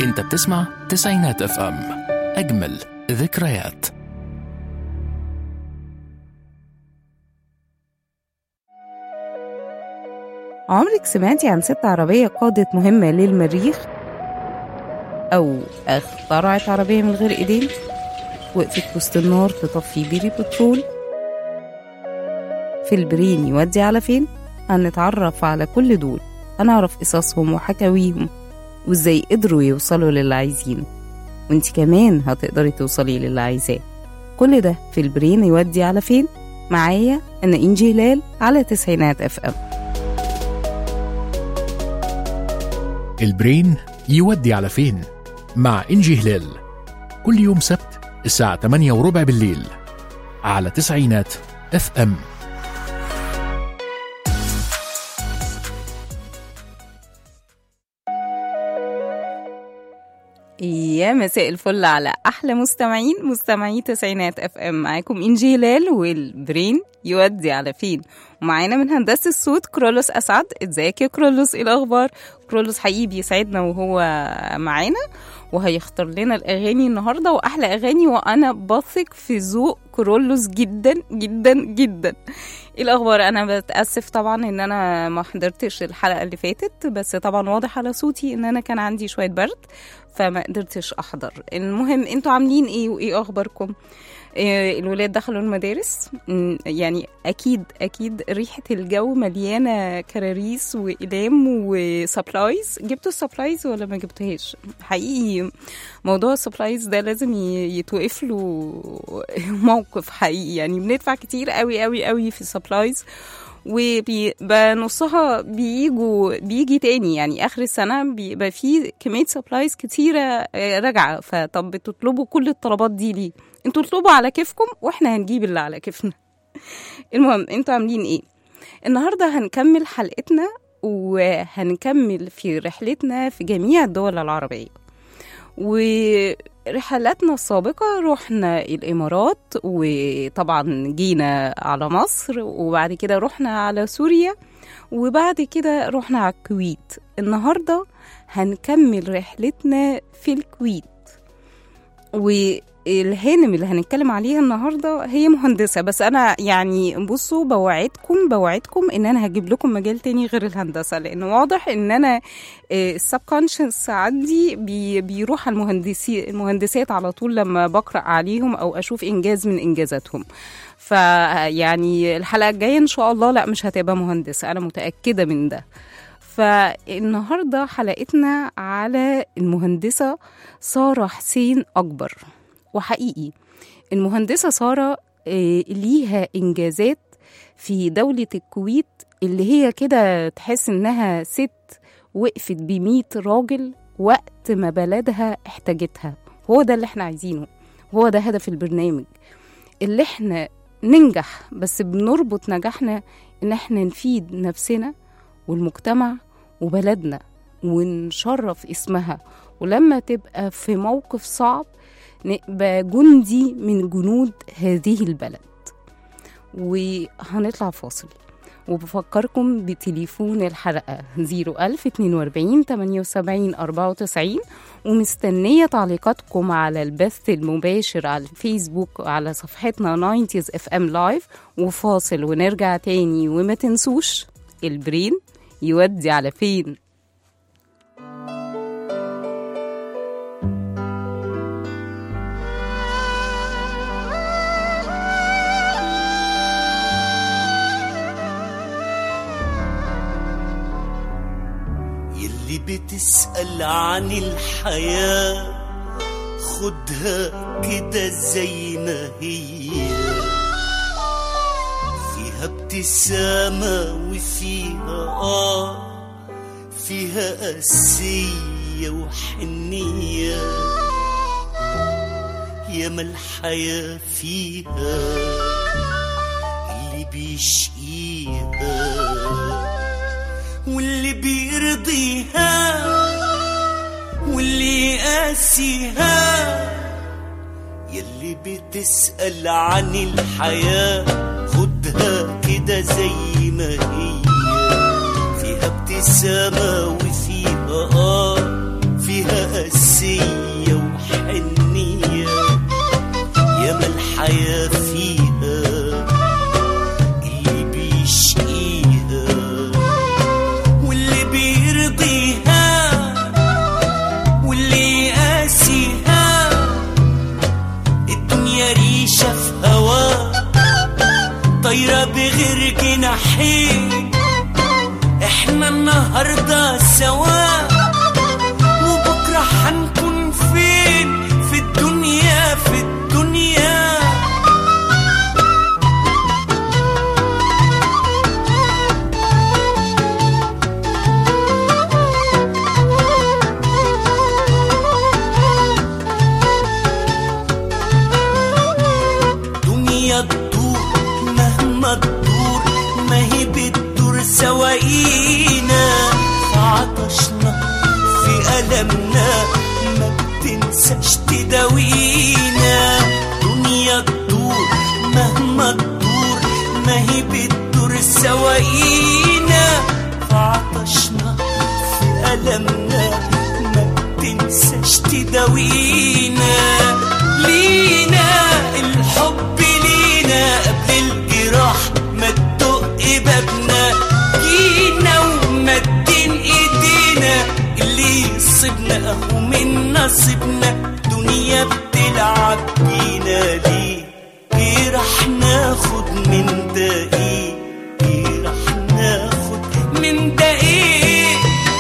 انت بتسمع تسعينات اف ام اجمل ذكريات عمرك سمعتي عن ست عربية قادت مهمة للمريخ؟ أو اخترعت عربية من غير إيدين؟ وقفت وسط النار تطفي بيري بترول؟ في البرين يودي على فين؟ هنتعرف على كل دول هنعرف قصصهم وحكاويهم وازاي قدروا يوصلوا للي عايزينه وانت كمان هتقدري توصلي للي عايزاه كل ده في البرين يودي على فين؟ معايا أنا إنجي هلال على تسعينات اف ام البرين يودي على فين مع انجي هلال كل يوم سبت الساعة 8 وربع بالليل على تسعينات اف ام يا مساء الفل على احلى مستمعين مستمعي تسعينات اف ام معاكم انجي هلال والبرين يودي على فين ومعانا من هندسه الصوت كرولوس اسعد ازيك يا كرولوس ايه الاخبار كرولوس حقيقي بيسعدنا وهو معانا وهيختار لنا الاغاني النهارده واحلى اغاني وانا بثق في ذوق كرولوس جدا جدا جدا ايه الاخبار انا بتاسف طبعا ان انا ما حضرتش الحلقه اللي فاتت بس طبعا واضح على صوتي ان انا كان عندي شويه برد فما قدرتش احضر المهم انتوا عاملين ايه وايه اخباركم إيه الولاد دخلوا المدارس م، يعني اكيد اكيد ريحه الجو مليانه كراريس واقلام وسبلايز جبتوا السبلايز ولا ما جبتوهاش حقيقي موضوع السبلايز ده لازم ي- يتوقف له موقف حقيقي يعني بندفع كتير قوي قوي قوي في السبلايز وبنصها بيجوا بيجي تاني يعني اخر السنه بيبقى فيه كميه سبلايز كتيره آه، راجعه فطب بتطلبوا كل الطلبات دي ليه انتوا اطلبوا على كيفكم واحنا هنجيب اللي على كيفنا المهم انتوا عاملين ايه النهارده هنكمل حلقتنا وهنكمل في رحلتنا في جميع الدول العربيه ورحلاتنا السابقة رحنا الإمارات وطبعا جينا على مصر وبعد كده رحنا على سوريا وبعد كده رحنا على الكويت النهاردة هنكمل رحلتنا في الكويت والهانم اللي هنتكلم عليها النهارده هي مهندسه بس انا يعني بصوا بوعدكم بوعدكم ان انا هجيب لكم مجال تاني غير الهندسه لان واضح ان انا السبكونشنس عندي بي بيروح على المهندسي المهندسات على طول لما بقرا عليهم او اشوف انجاز من انجازاتهم فيعني الحلقه الجايه ان شاء الله لا مش هتبقى مهندسه انا متاكده من ده فالنهارده حلقتنا على المهندسه ساره حسين اكبر وحقيقي المهندسه ساره آه، ليها انجازات في دوله الكويت اللي هي كده تحس انها ست وقفت بمية راجل وقت ما بلدها احتاجتها هو ده اللي احنا عايزينه هو ده هدف البرنامج اللي احنا ننجح بس بنربط نجاحنا ان احنا نفيد نفسنا والمجتمع وبلدنا ونشرف اسمها ولما تبقى في موقف صعب نبقى جندي من جنود هذه البلد وهنطلع فاصل وبفكركم بتليفون الحلقة 01042 78 94 ومستنية تعليقاتكم على البث المباشر على الفيسبوك وعلى صفحتنا 90s اف ام لايف وفاصل ونرجع تاني وما تنسوش البرين يودي على فين يلي بتسأل عن الحياة خدها كده زي ما هي فيها ابتسامة وفيها آه فيها قاسية وحنية ياما الحياة فيها اللي بيشقيها واللي بيرضيها واللي يقاسيها يلي بتسأل عن الحياة خدها كده زي ما هي فيها ابتسامة وفيها آه فيها قاسية النهاردة سوا وبكرة هنكون فين في الدنيا في الدنيا دنيا تدور مهما تدور ما هي بتدور سواقينا في عطشنا في ألمنا ما بتنساش تداوينا دنيا تدور مهما تدور ما هي بتدور سواقينا في عطشنا في ألمنا ما بتنساش تداوينا لينا الحب لينا قبل الجراح ما تدق بابنا جينا ومدين ايدينا اللي يصيبنا اهو من نصيبنا دنيا بتلعب بينا ليه ايه راح ناخد من ده ايه ايه راح ناخد من ده ايه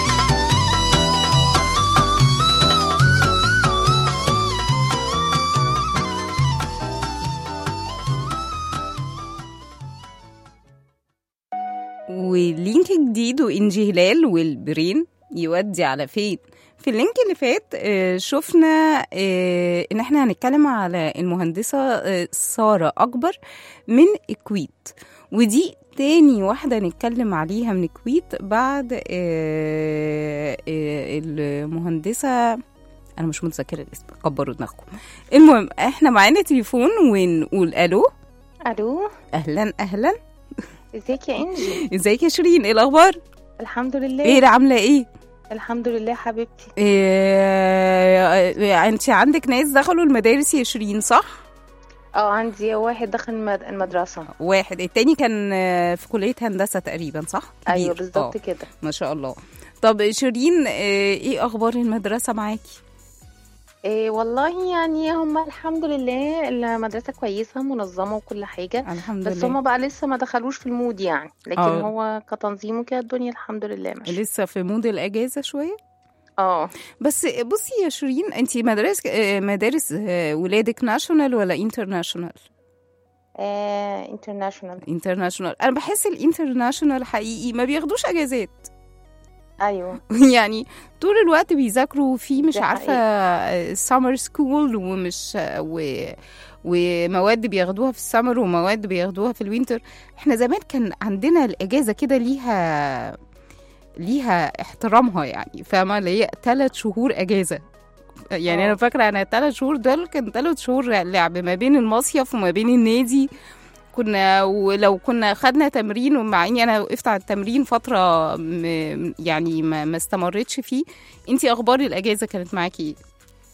ولينك جديد وإنجي هلال والبرين يودي على فين في اللينك اللي فات آه، شفنا آه، ان احنا هنتكلم على المهندسة آه، سارة أكبر من الكويت ودي تاني واحدة نتكلم عليها من الكويت بعد آه، آه، المهندسة أنا مش متذكرة الاسم كبروا دماغكم المهم احنا معانا تليفون ونقول ألو الو أهلا أهلا ازيك يا انجي ازيك يا شيرين ايه الأخبار؟ الحمد لله ايه عاملة ايه؟ الحمد لله حبيبتي إيه انت عندك ناس دخلوا المدارس يا شيرين صح؟ اه عندي واحد دخل المد- المدرسة واحد التاني كان آه، في كلية هندسة تقريبا صح؟ ايوه كبير. بالظبط آه، كده ما شاء الله طب شيرين آه، ايه اخبار المدرسة معاكي؟ إيه والله يعني هم الحمد لله المدرسة كويسة منظمة وكل حاجة الحمد بس لله هم بقى لسه ما دخلوش في المود يعني لكن آه. هو كتنظيم وكده الدنيا الحمد لله ماشية لسه في مود الاجازة شوية اه بس بصي يا شيرين انت مدارس آه، مدارس آه، ولادك ناشونال ولا انترناشونال؟ انترناشونال انترناشونال انا بحس الانترناشونال حقيقي ما بياخدوش اجازات ايوه يعني طول الوقت بيذاكروا في مش دي عارفه سمر سكول ومش و ومواد بياخدوها في السمر ومواد بياخدوها في الوينتر احنا زمان كان عندنا الاجازه كده ليها ليها احترامها يعني فاهمه اللي هي ثلاث شهور اجازه يعني آه. انا فاكره انا الثلاث شهور دول كان ثلاث شهور لعب ما بين المصيف وما بين النادي كنا ولو كنا خدنا تمرين ومع اني انا وقفت على التمرين فتره م يعني ما, ما استمرتش فيه انتي اخبار الاجازه كانت معاكي ايه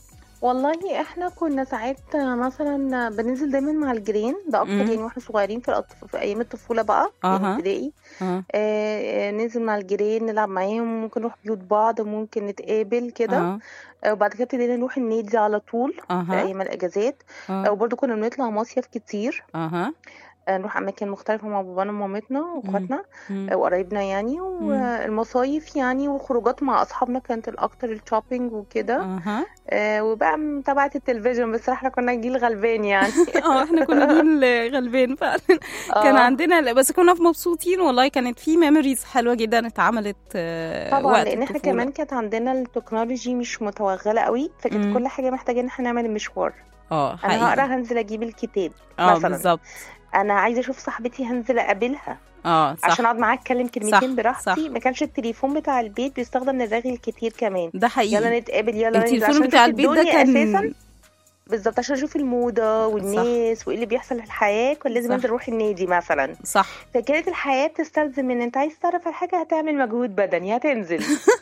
والله احنا كنا ساعات مثلا بننزل دايما مع الجيران ده اكتر مم. يعني واحنا صغيرين في, الأطف... في ايام الطفوله بقى أها. يعني ابتدائي اه آه، آه، ننزل مع الجيران نلعب معاهم ممكن نروح بيوت بعض ممكن نتقابل كده اه آه، وبعد كده ابتدينا نروح النادي على طول في اها ايام الاجازات آه، اه وبرضه كنا بنطلع مصيف كتير اها آه، نروح اماكن مختلفه مع بابانا ومامتنا واخواتنا مم. آه، وقرايبنا يعني والمصايف يعني وخروجات مع اصحابنا كانت الاكتر الشوبينج وكده اها آه، وبقى متابعه التلفزيون بس احنا كنا جيل غلبان يعني اه احنا كنا جيل غلبان فعلا كان آه. عندنا بس كنا مبسوطين والله كانت في ميموريز حلوه جدا اتعملت آه، طبعا وقت لان احنا الطفولة. كمان كانت عندنا التكنولوجي مش متوغله قوي مم. فكانت كل حاجه محتاجه ان احنا نعمل المشوار اه انا هقرا حقيقي هنزل اجيب الكتاب اه مثلا بالظبط انا عايزه اشوف صاحبتي هنزل اقابلها اه صح عشان اقعد معاها اتكلم كلمتين صح، براحتي صح. ما كانش التليفون بتاع البيت بيستخدم للرغي الكتير كمان ده حقيقي يلا نتقابل يلا ننزل التليفون عشان بتاع أشوف البيت ده الدنيا كان اساسا بالظبط عشان اشوف الموضه والناس وايه اللي بيحصل في الحياه كان لازم صح. انزل اروح النادي مثلا صح فكانت الحياه بتستلزم ان انت عايز تعرف الحاجه هتعمل مجهود بدني هتنزل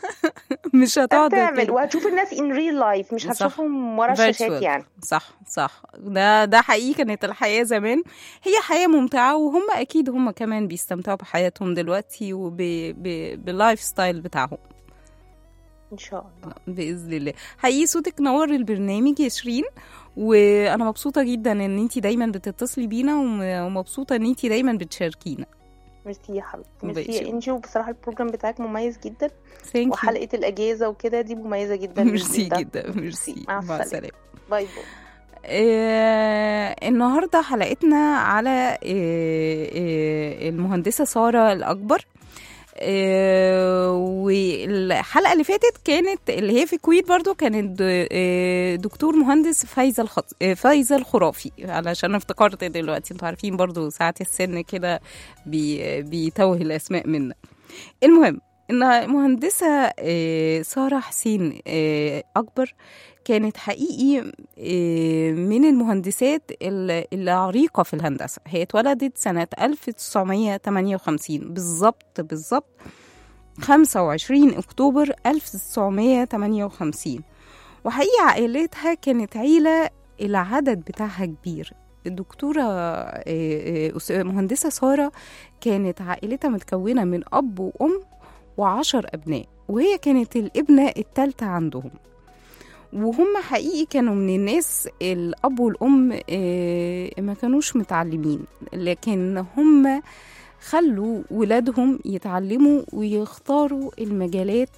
مش هتقعد هتعمل كده. وهتشوف الناس in real life مش صح. هتشوفهم ورا الشاشات Virtual. يعني صح صح ده ده حقيقي كانت الحياة زمان هي حياة ممتعة وهم أكيد هم كمان بيستمتعوا بحياتهم دلوقتي وباللايف ستايل بتاعهم ان شاء الله بإذن الله حقيقي صوتك نور البرنامج يا شيرين وأنا مبسوطة جدا إن أنتي دايما بتتصلي بينا وم- ومبسوطة إن أنتي دايما بتشاركينا ميرسي يا حبيبتي ميرسي ماشي. يا انجي وبصراحه البروجرام بتاعك مميز جدا ثانك يو وحلقه الاجازه وكده دي مميزه جدا ميرسي جدا جدا ميرسي مع مع السلامة. السلامه باي باي آه، النهارده حلقتنا على آه، آه، المهندسه ساره الاكبر آه، والحلقه اللي فاتت كانت اللي هي في الكويت برضو كانت د- آه، دكتور مهندس فايزه الخط... آه، فايزه الخرافي علشان افتكرت دلوقتي انتوا عارفين برضو ساعات السن كده بي... بيتوه الاسماء منا المهم ان مهندسه آه، ساره حسين آه، اكبر كانت حقيقي آه، من المهندسات ال- العريقة في الهندسة هي اتولدت سنة 1958 بالظبط بالظبط 25 أكتوبر 1958 وحقيقي عائلتها كانت عيلة العدد بتاعها كبير الدكتورة آه، آه، أس- مهندسة سارة كانت عائلتها متكونة من أب وأم وعشر أبناء وهي كانت الابنة التالتة عندهم وهم حقيقي كانوا من الناس الأب والأم آه، ما كانوش متعلمين لكن هم خلوا ولادهم يتعلموا ويختاروا المجالات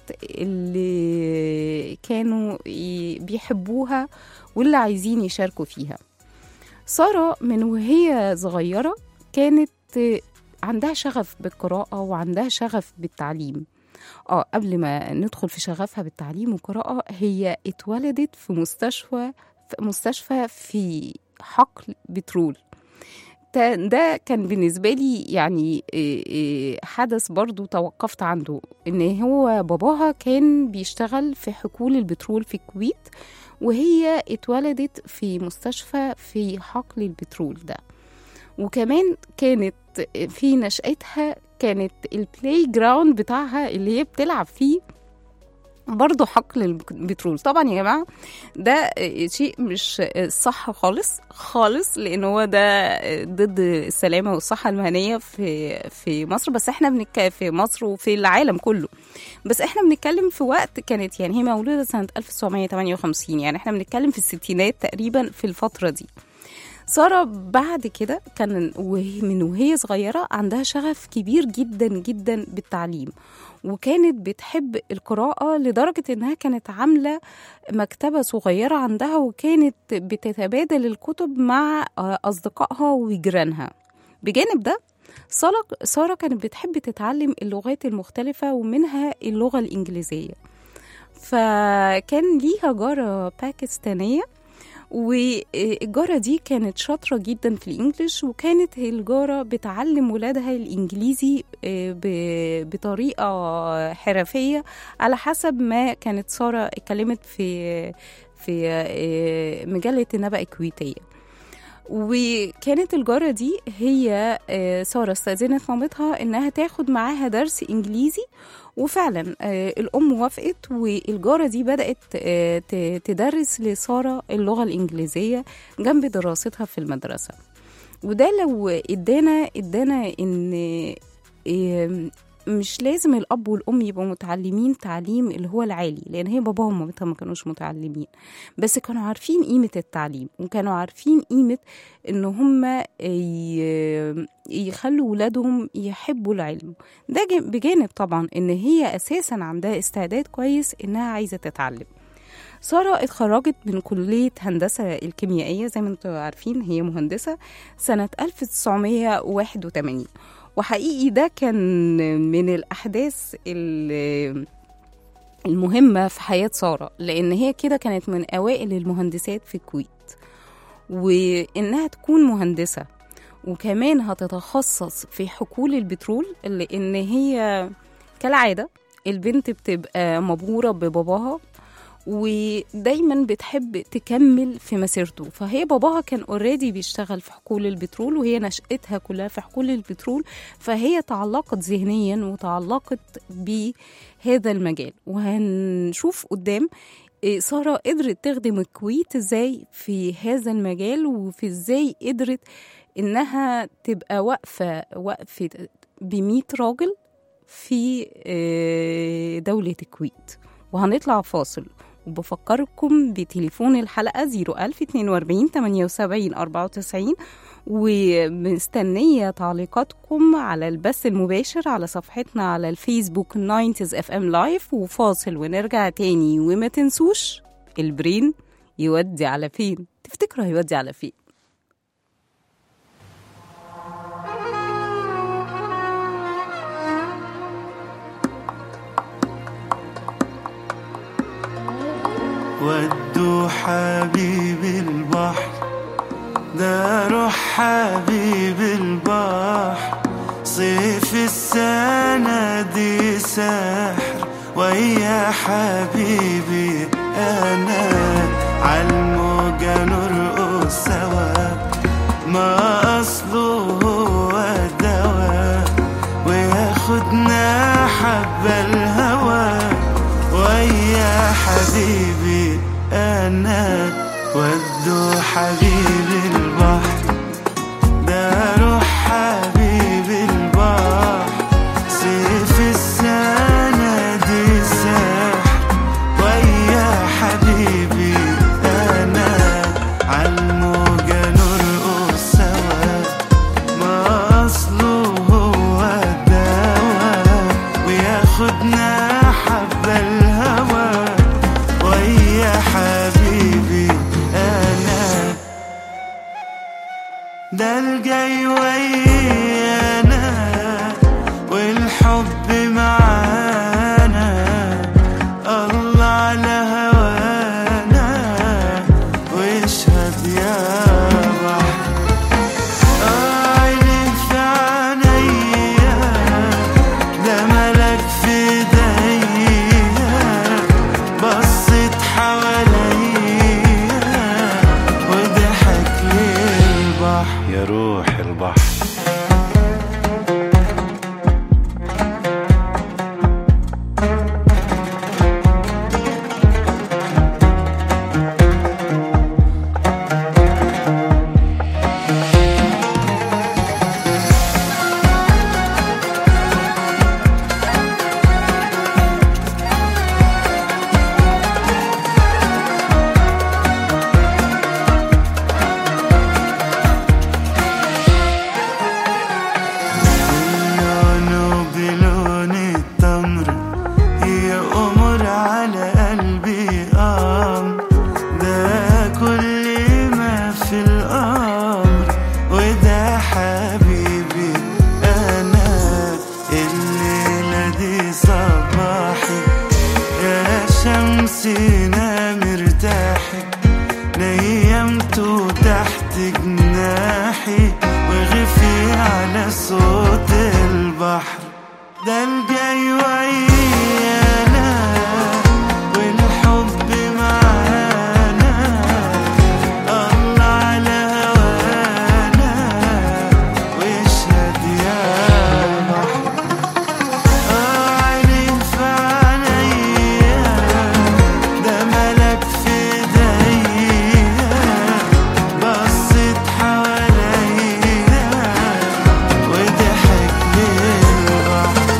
اللي كانوا ي- بيحبوها واللي عايزين يشاركوا فيها سارة من وهي صغيرة كانت آه، عندها شغف بالقراءة وعندها شغف بالتعليم اه قبل ما ندخل في شغفها بالتعليم والقراءة هي اتولدت في مستشفى في مستشفى في حقل بترول ده- ده كان بالنسبة لي يعني إيه إيه حدث برضو توقفت عنده ان هو باباها كان بيشتغل في حقول البترول في الكويت وهي اتولدت في مستشفى في حقل البترول ده وكمان كانت في نشأتها كانت البلاي جراوند بتاعها اللي هي بتلعب فيه برضه حقل البترول طبعا يا جماعه ده شيء مش صح خالص خالص لان هو ده ضد السلامه والصحه المهنيه في في مصر بس احنا بنتكلم في مصر وفي العالم كله بس احنا بنتكلم في وقت كانت يعني هي مولوده سنه 1958 يعني احنا بنتكلم في الستينات تقريبا في الفتره دي سارة بعد كده كان وهي من وهي صغيرة عندها شغف كبير جدا جدا بالتعليم وكانت بتحب القراءة لدرجة إنها كانت عاملة مكتبة صغيرة عندها وكانت بتتبادل الكتب مع أصدقائها وجيرانها بجانب ده سارة سارة كانت بتحب تتعلم اللغات المختلفة ومنها اللغة الإنجليزية فكان ليها جارة باكستانية والجارة دي كانت شاطرة جدا في الإنجليش وكانت الجارة بتعلم ولادها الإنجليزي ب- بطريقة حرفية على حسب ما كانت سارة اتكلمت في في مجلة النبأ الكويتية وكانت الجارة دي هي آه، سارة استأذنت مامتها إنها تاخد معاها درس إنجليزي وفعلا آه، الأم وافقت والجارة دي بدأت آه، ت- تدرس لسارة اللغة الإنجليزية جنب دراستها في المدرسة وده لو ادانا ادانا ان آم، مش لازم الاب والام يبقوا متعلمين تعليم اللي هو العالي لان هي باباهم ومامتها ما كانوش متعلمين بس كانوا عارفين قيمه التعليم وكانوا عارفين قيمه ان هم ي- يخلوا ولادهم يحبوا العلم ده ج- بجانب طبعا ان هي اساسا عندها استعداد كويس انها عايزه تتعلم سارة اتخرجت من كلية هندسة الكيميائية زي ما انتم عارفين هي مهندسة سنة 1981 وحقيقي ده كان من الأحداث ال- المهمة في حياة سارة لأن هي كده كانت من أوائل المهندسات في الكويت وإنها تكون مهندسة وكمان هتتخصص في حقول البترول لأن هي كالعادة البنت بتبقى مبهورة بباباها ودايما بتحب تكمل في مسيرته فهي باباها كان اوريدي بيشتغل في حقول البترول وهي نشأتها كلها في حقول البترول فهي تعلقت ذهنيا وتعلقت بهذا المجال وهنشوف قدام إيه سارة قدرت تخدم الكويت ازاي في هذا المجال وفي ازاي قدرت انها تبقى واقفة وقفة بمية راجل في آه، دولة الكويت وهنطلع فاصل وبفكركم بتليفون الحلقة 01042 78 94 ومستنية تعليقاتكم على البث المباشر على صفحتنا على الفيسبوك 90 اف ام لايف وفاصل ونرجع تاني وما تنسوش البرين يودي على فين تفتكروا هيودي على فين ودوا حبيبي البحر ده روح حبيبي البحر صيف السنة دي سحر ويا حبيبي أنا عالموجة نرقص سوا ما أصله هو الدواء وياخدنا حبة الهوى ويا حبيبي انا ودوا حبيبي البحر ده روح حبيبي البحر سيف السنة دي سحر ويا حبيبي انا عالموجة نرقص سوا ما اصله هو الدواء وياخدنا حبة الهوى ويا حبيبي انا ده الجاي ويانا والحب معانا الله على هوانا واشهد يا بحر عيني في عينيا ده ملك في ايديا بصت حواليا وضحك لي البحر يا روح البحر لونه بلون التمر هي أمر على قلبي أمر ده كل ما في الأمر وده حبيبي أنا الليلة دي صباحي يا شمسنا مرتاحي نيمته تحت جناحي وغفي على صوت البحر ده الجاي ويانا والحب معانا الله على هوانا واشهد يا بحر عيني في عينيا ده ملك في ايديا بصت حواليا وضحك للبحر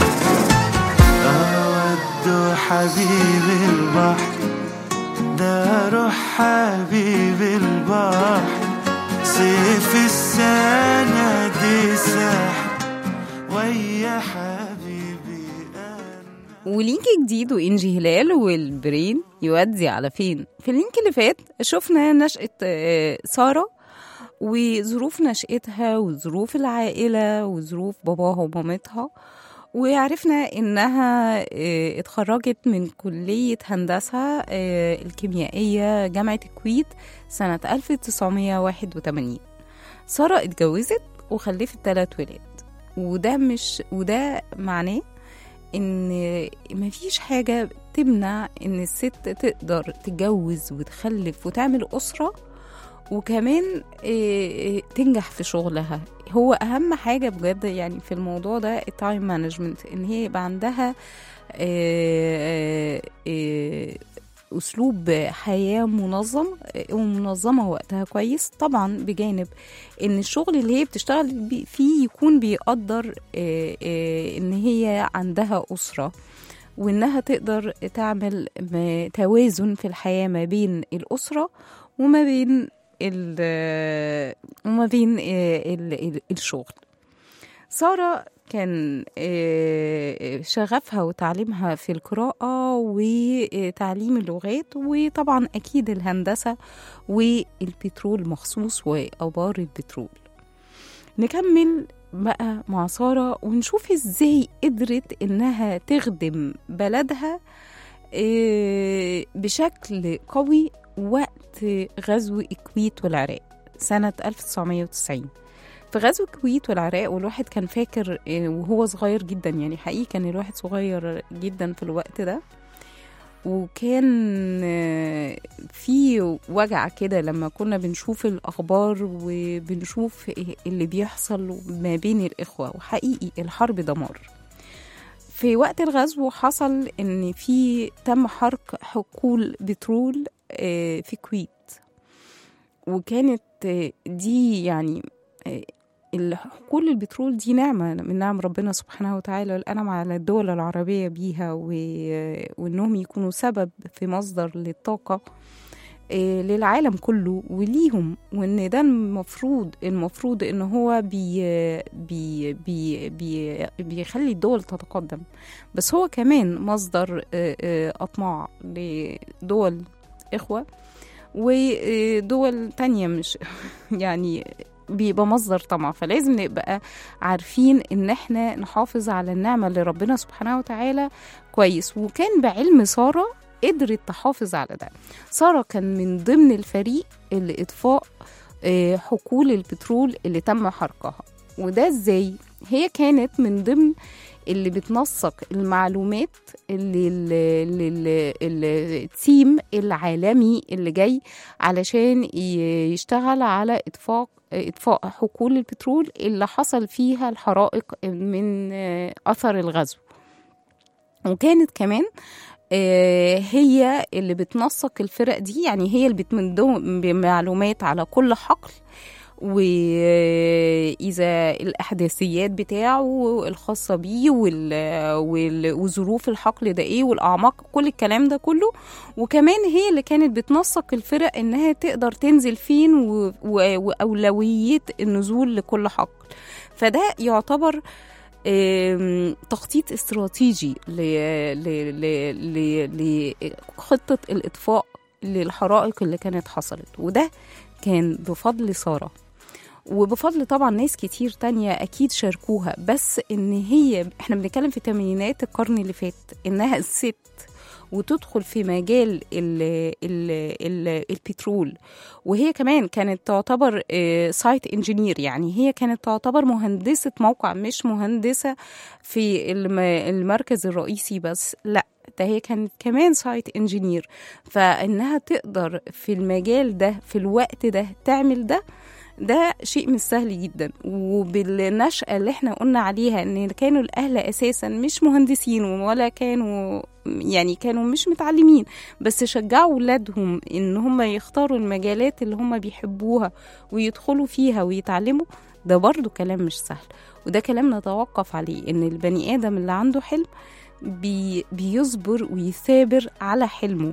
أودوا حبيبي البحر ده روح حبيبي البحر سيف السنة دي سحر ويا حبيبي أنا ولينك جديد وإنجي هلال والبرين يودي على فين في اللينك اللي فات شفنا نشأة آه، سارة وظروف نشأتها وظروف العائلة وظروف باباها ومامتها وعرفنا إنها آه، اتخرجت من كلية هندسة آه، الكيميائية جامعة الكويت سنة 1981 سارة اتجوزت وخلفت ثلاث ولاد وده مش وده معناه ان مفيش حاجة تمنع ان الست تقدر تتجوز وتخلف وتعمل أسرة وكمان إيه، إيه، تنجح في شغلها هو أهم حاجة بجد يعني في الموضوع ده التايم مانجمنت ان هي يبقى عندها إيه، إيه، أسلوب حياة منظم إيه، ومنظمة وقتها كويس طبعا بجانب ان الشغل اللي هي بتشتغل بي- فيه يكون بيقدر إيه، إيه، ان هي عندها أسرة وإنها تقدر تعمل م- توازن في الحياة ما بين الأسرة وما بين ال- وما بين آه، ال- ال- الشغل سارة كان آه، شغفها وتعليمها في القراءة وتعليم اللغات وطبعا أكيد الهندسة والبترول مخصوص وأبار البترول نكمل بقى مع سارة ونشوف ازاي قدرت انها تخدم بلدها آه، بشكل قوي وقت غزو الكويت والعراق سنة 1990 في غزو الكويت والعراق والواحد كان فاكر آه، وهو صغير جدا يعني حقيقي كان الواحد صغير جدا في الوقت ده وكان آه، في وجع كده لما كنا بنشوف الأخبار وبنشوف إيه اللي بيحصل ما بين الإخوة وحقيقي الحرب دمار في وقت الغزو حصل إن في تم حرق حقول بترول آه، في الكويت وكانت آه، دي يعني آه، الحقول البترول دي نعمة من نعم ربنا سبحانه وتعالى والأنعم على الدول العربية بيها و- وإنهم يكونوا سبب في مصدر للطاقة آه، للعالم كله وليهم وإن ده المفروض المفروض إن هو بي بي بي بي بيخلي الدول تتقدم بس هو كمان مصدر آه، آه، أطماع لدول إخوة ودول تانية مش يعني بيبقى مصدر طمع فلازم نبقى عارفين ان احنا نحافظ على النعمة اللي ربنا سبحانه وتعالى كويس وكان بعلم سارة قدرت تحافظ على ده سارة كان من ضمن الفريق اللي اطفاء آه، حقول البترول اللي تم حرقها وده ازاي هي كانت من ضمن اللي بتنسق المعلومات اللي اللي- اللي- اللي- التيم العالمي اللي جاي علشان ي- يشتغل على اطفاء اطفاء حقول البترول اللي حصل فيها الحرائق من آه، اثر الغزو وكانت كمان آه، هي اللي بتنسق الفرق دي يعني هي اللي بتمدهم بمعلومات على كل حقل وإذا الأحداثيات بتاعه الخاصة بيه وال- وال- وظروف الحقل ده إيه والأعماق كل الكلام ده كله وكمان هي اللي كانت بتنسق الفرق إنها تقدر تنزل فين و- و- وأولوية النزول لكل حقل فده يعتبر آم، تخطيط استراتيجي ل- ل- ل- ل- لخطة الإطفاء للحرائق اللي كانت حصلت وده كان بفضل سارة وبفضل طبعا ناس كتير تانية أكيد شاركوها بس إن هي إحنا بنتكلم في تمانينات القرن اللي فات إنها الست وتدخل في مجال ال ال ال البترول وهي كمان كانت تعتبر سايت انجينير يعني هي كانت تعتبر مهندسة موقع مش مهندسة في الم- المركز الرئيسي بس لا ده هي كانت كمان سايت انجينير فانها تقدر في المجال ده في الوقت ده تعمل ده ده شيء مش سهل جدا وبالنشأة اللي احنا قلنا عليها ان كانوا الاهل اساسا مش مهندسين ولا كانوا يعني كانوا مش متعلمين بس شجعوا ولادهم ان هم يختاروا المجالات اللي هم بيحبوها ويدخلوا فيها ويتعلموا ده برضو كلام مش سهل وده كلام نتوقف عليه ان البني ادم اللي عنده حلم بي بيصبر ويثابر على حلمه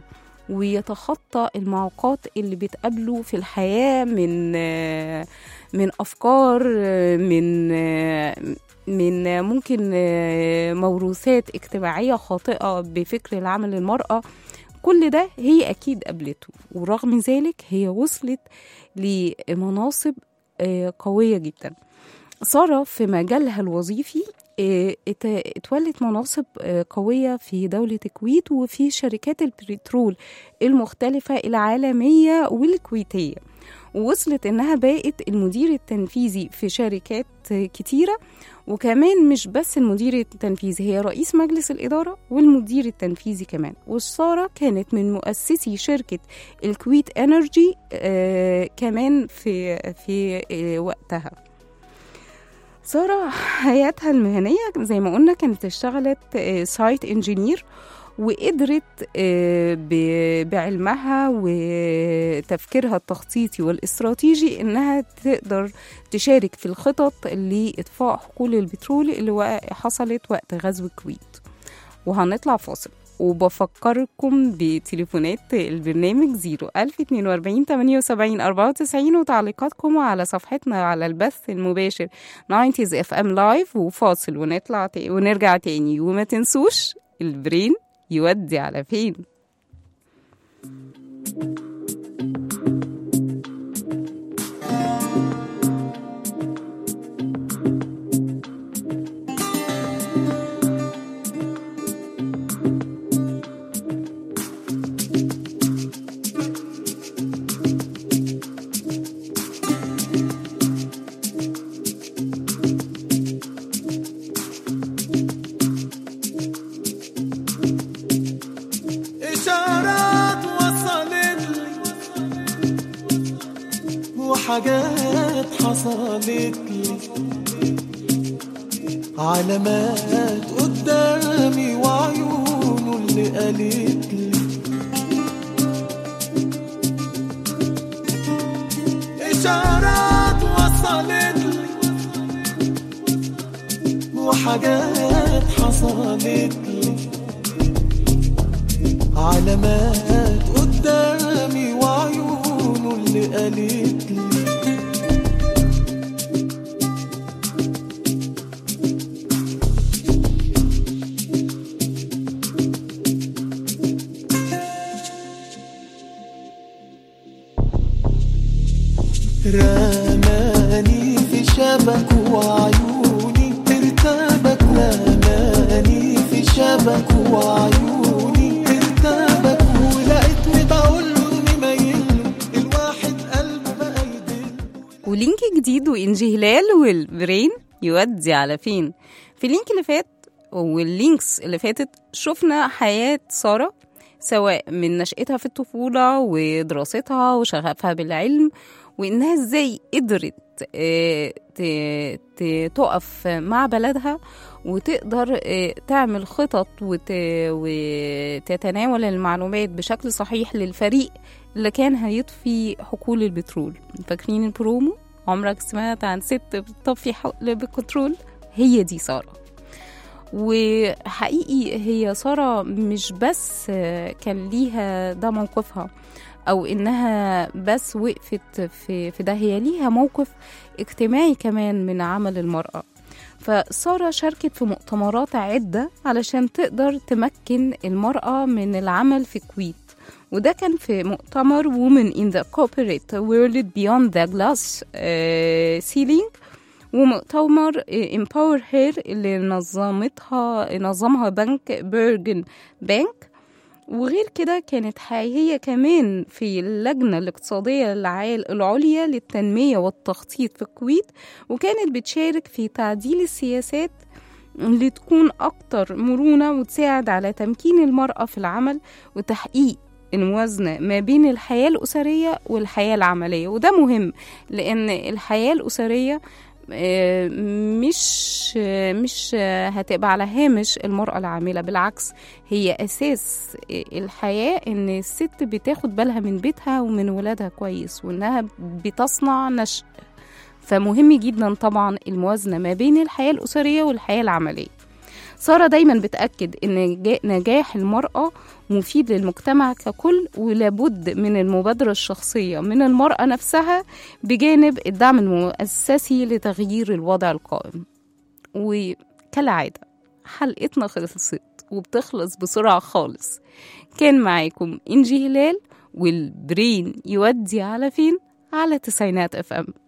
ويتخطى المعوقات اللي بتقابله في الحياة من آه، من أفكار آه، من آه، من آه، ممكن آه، موروثات اجتماعية خاطئة بفكر العمل المرأة كل ده هي أكيد قابلته ورغم ذلك هي وصلت لمناصب آه، قوية جدا سارة في مجالها الوظيفي آه، ات- اتولت مناصب آه، قوية في دولة الكويت وفي شركات البترول المختلفة العالمية والكويتية ووصلت انها بقت المدير التنفيذي في شركات آه، كتيرة وكمان مش بس المدير التنفيذي هي رئيس مجلس الإدارة والمدير التنفيذي كمان وسارة كانت من مؤسسي شركة الكويت انرجي آه كمان في في آه وقتها سارة حياتها المهنية زي ما قلنا كانت اشتغلت سايت انجينير وقدرت آه، ب- بعلمها وتفكيرها التخطيطي والاستراتيجي انها تقدر تشارك في الخطط لإطفاء حقول البترول اللي وق- حصلت وقت غزو الكويت وهنطلع فاصل وبفكركم بتليفونات البرنامج 01042 78 94 وتعليقاتكم على صفحتنا على البث المباشر 90s اف ام لايف وفاصل ونطلع تا- ونرجع تاني وما تنسوش البرين يودي على فين إشارات وصلت لي وحاجات حصلت لي علامات قدامي وعيونه اللي قالت لي إشارات وصلت لي وحاجات حصلت لي علامات قدامي وعيونه اللي قالت لي رماني في شبك وعيوني ارتبك رماني في شبك وعيوني ارتبك ولقيتني بقول له اني مايل الواحد قلبه بقى يدل ولينك جديد وإنجي هلال والبرين يودي على فين في اللينك اللي فات واللينكس اللي فاتت شفنا حياة سارة سواء من نشأتها في الطفولة ودراستها وشغفها بالعلم وإنها إزاي قدرت آه، ت- ت- تقف مع بلدها وتقدر آه، تعمل خطط وت- وتتناول المعلومات بشكل صحيح للفريق اللي كان هيطفي حقول البترول فاكرين البرومو عمرك سمعت عن ست بتطفي حقل بالبترول هي دي سارة وحقيقي هي سارة مش بس آه، كان ليها ده موقفها او انها بس وقفت في في ده هي ليها موقف اجتماعي كمان من عمل المرأة فسارة شاركت في مؤتمرات عدة علشان تقدر تمكن المرأة من العمل في الكويت وده كان في مؤتمر Women in the Corporate World Beyond the Glass آه، Ceiling ومؤتمر آه، Empower Her اللي نظمتها نظمها بنك بيرجن بانك وغير كده كانت هي كمان في اللجنة الاقتصادية العال- العليا للتنمية والتخطيط في الكويت وكانت بتشارك في تعديل السياسات اللي تكون أكتر مرونة وتساعد على تمكين المرأة في العمل وتحقيق الموازنة ما بين الحياة الأسرية والحياة العملية وده مهم لأن الحياة الأسرية آه، مش آه، مش آه، هتبقى على هامش المرأة العاملة بالعكس هي أساس الحياة إن الست بتاخد بالها من بيتها ومن ولادها كويس وإنها بتصنع نشء فمهم جدا طبعا الموازنة ما بين الحياة الأسرية والحياة العملية سارة دايما بتأكد إن جا- نجاح المرأة مفيد للمجتمع ككل ولابد من المبادرة الشخصية من المرأة نفسها بجانب الدعم المؤسسي لتغيير الوضع القائم وكالعادة حلقتنا خلصت وبتخلص بسرعة خالص كان معاكم إنجي هلال والبرين يودي على فين؟ على تسعينات اف ام